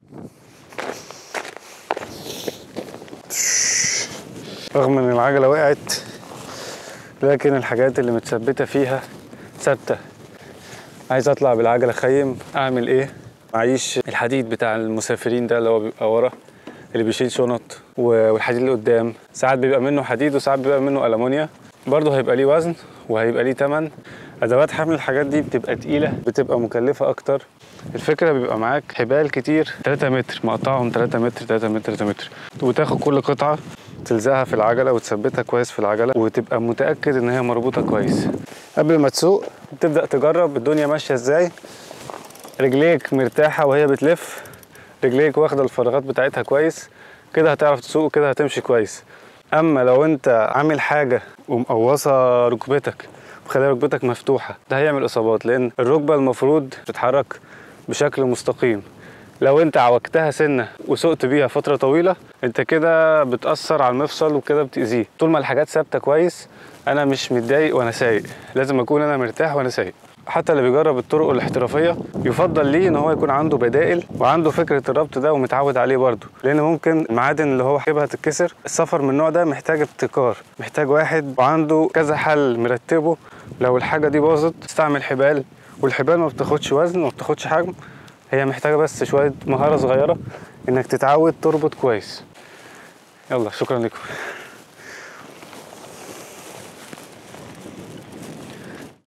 رغم ان العجلة وقعت لكن الحاجات اللي متثبتة فيها ثابتة عايز اطلع بالعجلة خيم اعمل ايه معيش الحديد بتاع المسافرين ده اللي هو بيبقى ورا اللي بيشيل شنط و- والحديد اللي قدام ساعات بيبقى منه حديد وساعات بيبقى منه ألمونيا برضه هيبقى ليه وزن وهيبقى ليه تمن ادوات حمل الحاجات دي بتبقى تقيله بتبقى مكلفه اكتر الفكره بيبقى معاك حبال كتير 3 متر مقطعهم 3 متر 3 متر 3 متر وتاخد كل قطعه تلزقها في العجله وتثبتها كويس في العجله وتبقى متاكد ان هي مربوطه كويس قبل ما تسوق تبدا تجرب الدنيا ماشيه ازاي رجليك مرتاحه وهي بتلف رجليك واخده الفراغات بتاعتها كويس كده هتعرف تسوق وكده هتمشي كويس اما لو انت عامل حاجه ومقوصه ركبتك وخلي ركبتك مفتوحه ده هيعمل اصابات لان الركبه المفروض تتحرك بشكل مستقيم لو انت عوجتها سنه وسقت بيها فتره طويله انت كده بتاثر على المفصل وكده بتاذيه طول ما الحاجات ثابته كويس انا مش متضايق وانا سايق لازم اكون انا مرتاح وانا سايق حتى اللي بيجرب الطرق الاحترافيه يفضل ليه ان هو يكون عنده بدائل وعنده فكره الربط ده ومتعود عليه برضه لان ممكن المعادن اللي هو حاببها تتكسر السفر من النوع ده محتاج ابتكار محتاج واحد وعنده كذا حل مرتبه لو الحاجه دي باظت تستعمل حبال والحبال ما بتاخدش وزن وما بتاخدش حجم هي محتاجه بس شويه مهاره صغيره انك تتعود تربط كويس يلا شكرا لكم